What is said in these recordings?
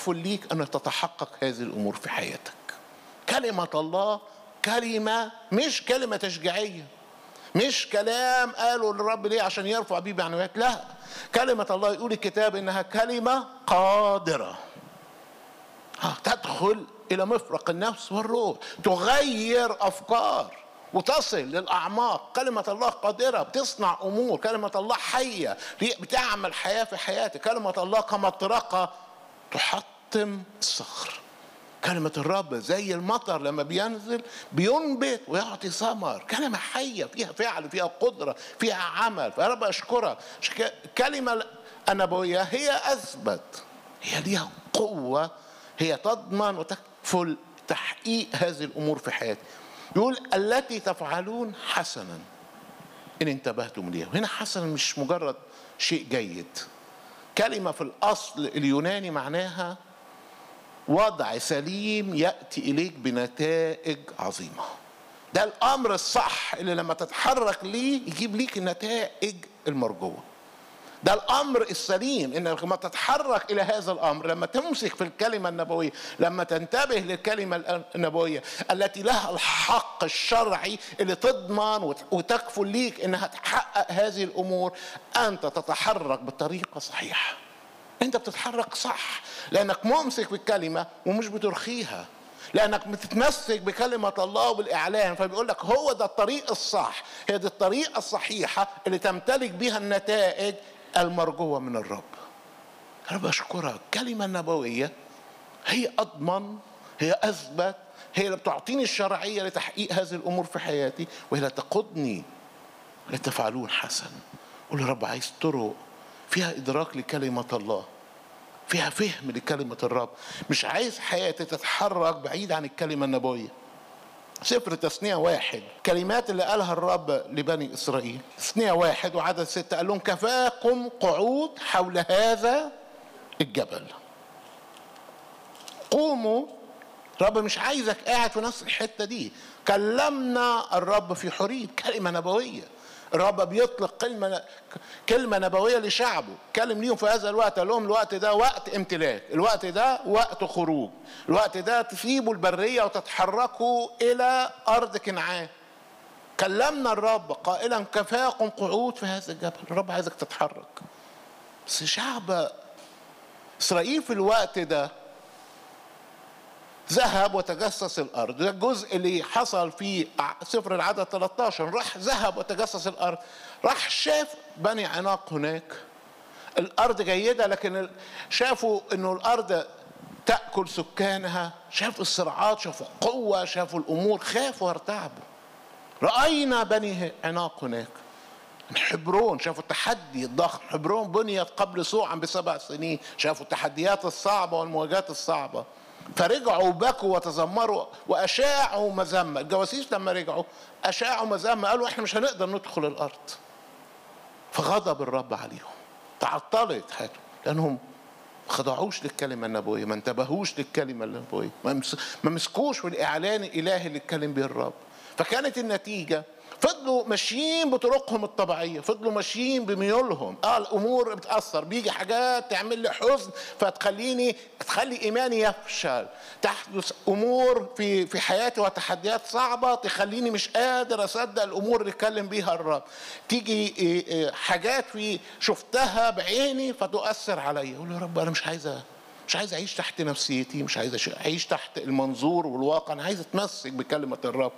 تكفل ليك أن تتحقق هذه الأمور في حياتك كلمة الله كلمة مش كلمة تشجيعية مش كلام قالوا للرب ليه عشان يرفع بيه معنويات لا كلمة الله يقول الكتاب إنها كلمة قادرة تدخل إلى مفرق النفس والروح تغير أفكار وتصل للأعماق كلمة الله قادرة بتصنع أمور كلمة الله حية بتعمل حياة في حياتك كلمة الله كمطرقة تحطم الصخر كلمة الرب زي المطر لما بينزل بينبت ويعطي ثمر كلمة حية فيها فعل فيها قدرة فيها عمل فيا رب أشكرك كلمة النبوية هي أثبت هي ليها قوة هي تضمن وتكفل تحقيق هذه الأمور في حياتي يقول التي تفعلون حسنا إن انتبهتم ليها هنا حسنا مش مجرد شيء جيد كلمة في الأصل اليوناني معناها وضع سليم ياتي اليك بنتائج عظيمه ده الامر الصح اللي لما تتحرك ليه يجيب ليك النتائج المرجوه ده الامر السليم انك لما تتحرك الى هذا الامر لما تمسك في الكلمه النبويه لما تنتبه للكلمه النبويه التي لها الحق الشرعي اللي تضمن وتكفل ليك انها تحقق هذه الامور انت تتحرك بطريقه صحيحه انت بتتحرك صح لانك ممسك بالكلمه ومش بترخيها لانك بتتمسك بكلمه الله وبالاعلان فبيقول لك هو ده الطريق الصح هي دي الطريقه الصحيحه اللي تمتلك بها النتائج المرجوه من الرب رب اشكرك الكلمه النبويه هي اضمن هي اثبت هي اللي بتعطيني الشرعيه لتحقيق هذه الامور في حياتي وهي اللي تقودني لتفعلون حسن قول يا رب عايز طرق فيها إدراك لكلمة الله فيها فهم لكلمة الرب مش عايز حياتي تتحرك بعيد عن الكلمة النبوية سفر تثنية واحد كلمات اللي قالها الرب لبني إسرائيل تثنية واحد وعدد ستة قال لهم كفاكم قعود حول هذا الجبل قوموا الرب مش عايزك قاعد في نفس الحتة دي كلمنا الرب في حريب كلمة نبوية الرب بيطلق كلمه كلمه نبويه لشعبه كلم ليهم في هذا الوقت قال لهم الوقت ده وقت امتلاك الوقت ده وقت خروج الوقت ده تسيبوا البريه وتتحركوا الى ارض كنعان كلمنا الرب قائلا كفاكم قعود في هذا الجبل الرب عايزك تتحرك بس شعب اسرائيل في الوقت ده ذهب وتجسس الارض ده الجزء اللي حصل في سفر العدد 13 راح ذهب وتجسس الارض راح شاف بني عناق هناك الارض جيده لكن شافوا انه الارض تاكل سكانها شافوا الصراعات شافوا قوه شافوا الامور خافوا وارتعبوا راينا بني عناق هناك حبرون شافوا التحدي الضخم حبرون بنيت قبل سوعا بسبع سنين شافوا التحديات الصعبه والمواجهات الصعبه فرجعوا وبكوا وتذمروا واشاعوا مذمه الجواسيس لما رجعوا اشاعوا مذمه قالوا احنا مش هنقدر ندخل الارض فغضب الرب عليهم تعطلت حياتهم لانهم ما خضعوش للكلمه النبويه ما انتبهوش للكلمه النبويه ما مسكوش في الاعلان الالهي اللي اتكلم به الرب فكانت النتيجه فضلوا ماشيين بطرقهم الطبيعية فضلوا ماشيين بميولهم اه الامور بتأثر بيجي حاجات تعمل لي حزن فتخليني تخلي ايماني يفشل تحدث امور في في حياتي وتحديات صعبة تخليني مش قادر اصدق الامور اللي اتكلم بيها الرب تيجي حاجات في شفتها بعيني فتؤثر عليا اقول يا رب انا مش عايزه مش عايز اعيش تحت نفسيتي مش عايز اعيش تحت المنظور والواقع انا عايز اتمسك بكلمه الرب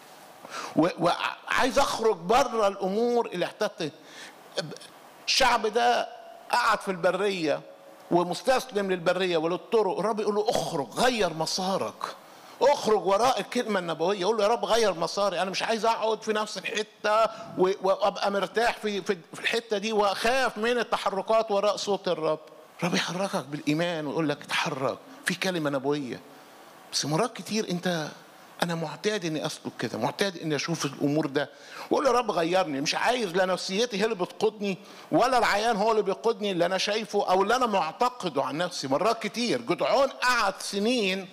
وعايز اخرج بره الامور اللي احتجت الشعب ده قعد في البريه ومستسلم للبريه وللطرق الرب يقول له اخرج غير مسارك اخرج وراء الكلمة النبوية يقول له يا رب غير مساري أنا مش عايز أقعد في نفس الحتة وأبقى مرتاح في في الحتة دي وأخاف من التحركات وراء صوت الرب الرب يحركك بالإيمان ويقول لك اتحرك في كلمة نبوية بس مرات كتير أنت انا معتاد اني اسلك كده معتاد اني اشوف الامور ده واقول يا رب غيرني مش عايز لا نفسيتي هي اللي بتقودني ولا العيان هو اللي بيقودني اللي انا شايفه او اللي انا معتقده عن نفسي مرات كتير جدعون قعد سنين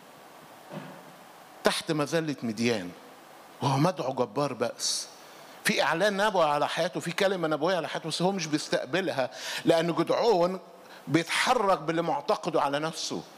تحت مذله مديان وهو مدعو جبار بأس في اعلان نبوي على حياته في كلمه نبويه على حياته بس هو مش بيستقبلها لان جدعون بيتحرك باللي معتقده على نفسه